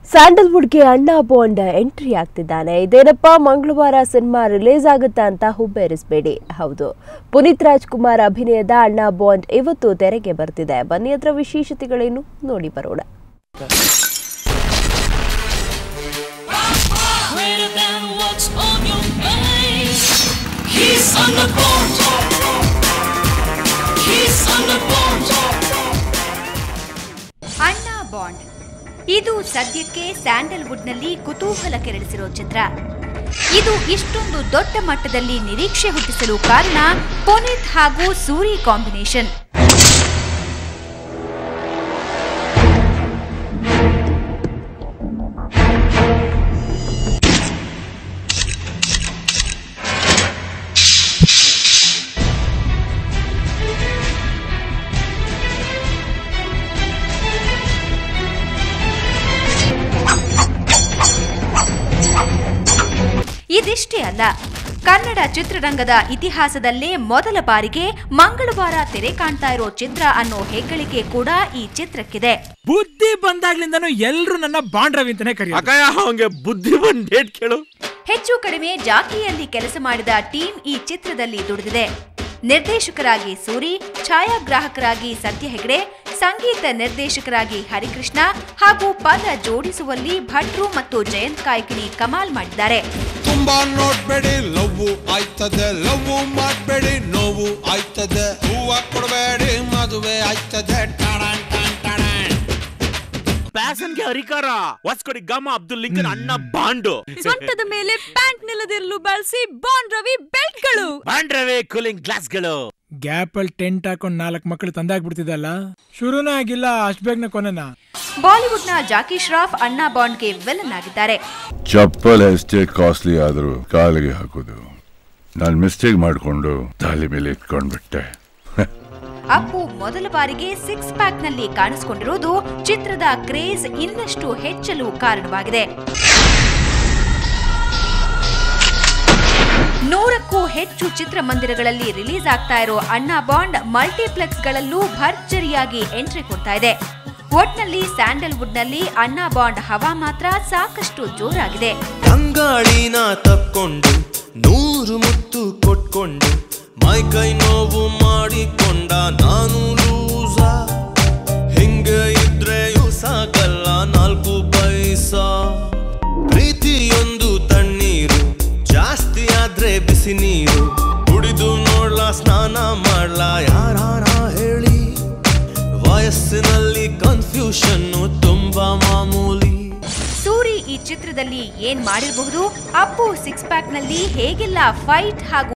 ಸ್ಯಾಂಡಲ್ವುಡ್ಗೆ ಅಣ್ಣ bond entry ಆಗ್ತಿದ್ದಾನೆ ಇದೇನಪ್ಪ ಮಂಗಳವಾರ ಸಿನಿಮಾ ರಿಲೀಸ್ ಆಗುತ್ತಾ ಅಂತ ಹುಬ್ಬೇರಿಸಬೇಡಿ ಹೌದು ಪುನೀತ್ ರಾಜ್ಕುಮಾರ್ ಅಭಿನಯದ ಅಣ್ಣ ಬಾಂಡ್ ಇವತ್ತು ತೆರೆಗೆ ಬರ್ತಿದೆ ಬನ್ನಿ ಅದರ ವಿಶೇಷತೆಗಳೇನು ನೋಡಿ ಬರೋಣ greater than what's on your mind. He's on the board. He's on the board. ಅಣ್ಣ ಬಾಂಡ್ ಇದು ಸದ್ಯಕ್ಕೆ ಸ್ಯಾಂಡಲ್ವುಡ್ನಲ್ಲಿ ಕುತೂಹಲ ಕೆರಳಿಸಿರೋ ಚಿತ್ರ ಇದು ಇಷ್ಟೊಂದು ದೊಡ್ಡ ಮಟ್ಟದಲ್ಲಿ ನಿರೀಕ್ಷೆ ಹುಟ್ಟಿಸಲು ಕಾರಣ ಪುನೀತ್ ಹಾಗೂ ಸೂರಿ ಕಾಂಬಿನೇಷನ್ ಇದಿಷ್ಟೇ ಅಲ್ಲ ಕನ್ನಡ ಚಿತ್ರರಂಗದ ಇತಿಹಾಸದಲ್ಲೇ ಮೊದಲ ಬಾರಿಗೆ ಮಂಗಳವಾರ ತೆರೆ ಕಾಣ್ತಾ ಇರೋ ಚಿತ್ರ ಅನ್ನೋ ಹೆಗ್ಗಳಿಕೆ ಕೂಡ ಈ ಚಿತ್ರಕ್ಕಿದೆ ಬುದ್ಧಿ ಬಂದಾಗ್ಲಿಂದನೂ ಎಲ್ರು ನನ್ನ ಬಾಂಡ್ ರವಿ ಅಂತಾನೆ ಕರೆಯೋದು ಅಕ್ಕಯ್ಯ ಅವಂಗೆ ಬುದ್ಧಿ ಬಂದ್ ಡೇಟ್ ಕೇಳು ಹೆಚ್ಚು ಕಡಿಮೆ ಜಾಕಿಯಲ್ಲಿ ಕೆಲಸ ಮಾಡಿದ ಟೀಮ್ ಈ ಚಿತ್ರದಲ್ಲಿ ದುಡಿದಿದೆ ನಿರ್ದೇಶಕರಾಗಿ ಸೂರಿ ಛಾಯಾಗ್ರಾಹಕರಾಗಿ ಸತ್ಯ ಹೆಗಡೆ ಸಂಗೀತ ನಿರ್ದೇಶಕರಾಗಿ ಹರಿಕೃಷ್ಣ ಹಾಗೂ ಪದ ಜೋಡಿಸುವಲ್ಲಿ ಭಟ್ರು ಮತ್ತು ಜಯಂತ್ ಕಾಯ್ಕಿಣಿ ಕಮಾಲ್ ಮಾಡಿದ್ದಾರೆ ತುಂಬಾ ನೋಡ್ಬೇಡಿ ಲವ್ ಆಯ್ತದೆ ಲವ್ ಮಾಡ್ಬೇಡಿ ನೋವು ಆಯ್ತದೆ ಹೂವ ಕೊಡಬೇಡಿ ಮದುವೆ ಆಯ್ತದೆ ಟಾಡಾನ್ ಟಾನ್ ಟಾಡಾನ್. ಪ್ಯಾಸನ್ಗೆ ಹರಿಕಾರ ಹೊಸ್ಕೊಡಿ ಗಮ ಅಬ್ದುಲ್ ಲಿಂಕನ್ ಅಣ್ಣ ಬಾಂಡು ಸೊಂಟದ ಮೇಲೆ ಪ್ಯಾಂಟ್ ನಿಲ್ಲದಿರಲು ಬಳಸಿ ಬಾಂಡ್ ರವಿ ಬೆಲ್ಟ್ಗಳು ಬಾಂಡ್ರವೇ ಕೂಲಿಂಗ್ ಗ್ಲಾಸ್ಗಳು ಗ್ಯಾಪ್ ಅಲ್ಲಿ ಟೆಂಟ್ ಹಾಕೊಂಡ್ ನಾಲ್ಕು ಮಕ್ಕಳು ತಂದಾಗ್ಬಿಡ್ತಿದ್ದಲ್ಲ ಶುರುನೇ ಆಗಿಲ್ಲ ಅಷ್ಟ್ ಬೇಗನೆ ಕೊನೆನ ಬಾಲಿವುಡ್ನ ಜಾಕಿ ಶ್ರಾಫ್ ಅಣ್ಣಾ ಬಾಂಡ್ಗೆ ವಿಲನ್ ಆಗಿದ್ದಾರೆ ಚಪ್ಪಲ್ ಎಷ್ಟೇ ಕಾಸ್ಟ್ಲಿ ಆದರೂ ಕಾಲಿಗೆ ಹಾಕೋದು ನಾನು ಮಿಸ್ಟೇಕ್ ಮಾಡಿಕೊಂಡು ತಾಲಿ ಮೇಲೆ ಇಟ್ಕೊಂಡ್ಬಿಟ್ಟೆ ಅಪ್ಪು ಮೊದಲ ಬಾರಿಗೆ ಸಿಕ್ಸ್ ಪ್ಯಾಕ್ ನಲ್ಲಿ ಕಾಣಿಸಿಕೊಂಡಿರುವುದು ಚಿತ್ರದ ಕ್ರೇಜ್ ಇನ್ನಷ್ಟು ಹೆಚ್ಚಲು ಕಾರಣವಾಗಿದೆ ನೂರಕ್ಕೂ ಹೆಚ್ಚು ಚಿತ್ರಮಂದಿರಗಳಲ್ಲಿ ರಿಲೀಸ್ ಆಗ್ತಾ ಇರೋ ಅಣ್ಣಾ ಬಾಂಡ್ ಮಲ್ಟಿಪ್ಲೆಕ್ಸ್ಗಳಲ್ಲೂ ಭರ್ಜರಿಯಾಗಿ ಎಂಟ್ರಿ ಕೊಡ್ತಾ ಇದೆ ಒಟ್ನಲ್ಲಿ ಸ್ಯಾಂಡಲ್ವುಡ್ನಲ್ಲಿ ಅಣ್ಣಾ ಬಾಂಡ್ ಹವಾ ಮಾತ್ರ ಸಾಕಷ್ಟು ಜೋರಾಗಿದೆ ಅಂಗಾಳಿನ ತಪ್ಕೊಂಡು ನೂರು ಮುತ್ತು ಕೊಟ್ಕೊಂಡು ಮೈ ಕೈ ನೋವು ಮಾಡಿಕೊಂಡ ನಾನು ಲೂಸ ಹಿಂಗೆ ಇದ್ರೆಯೂ ಸಾಕಲ್ಲ ನಾಲ್ಕು ಪೈಸಾ ಪ್ರೀತಿಯೊಂದು ತಣ್ಣೀರು ಜಾಸ್ತಿ ಆದ್ರೆ ಬಿಸಿ ನೀರು ಕುಡಿದು ನೋಡ್ಲಾ ಸ್ನಾನ ಮಾಡ್ಲಾ ಯಾರಾರ ಹೇಳಿ ವಯಸ್ಸಿನಲ್ಲಿ ಕನ್ಫ್ಯೂಷನ್ನು ತುಂಬಾ ಮಾಮೂಲಿ ಸೂರಿ ಈ ಚಿತ್ರದಲ್ಲಿ ಏನ್ ಮಾಡಿರಬಹುದು ಅಪ್ಪು ಸಿಕ್ಸ್ ಪ್ಯಾಕ್ ನಲ್ಲಿ ಹೇಗೆಲ್ಲ ಫೈಟ್ ಹಾಗೂ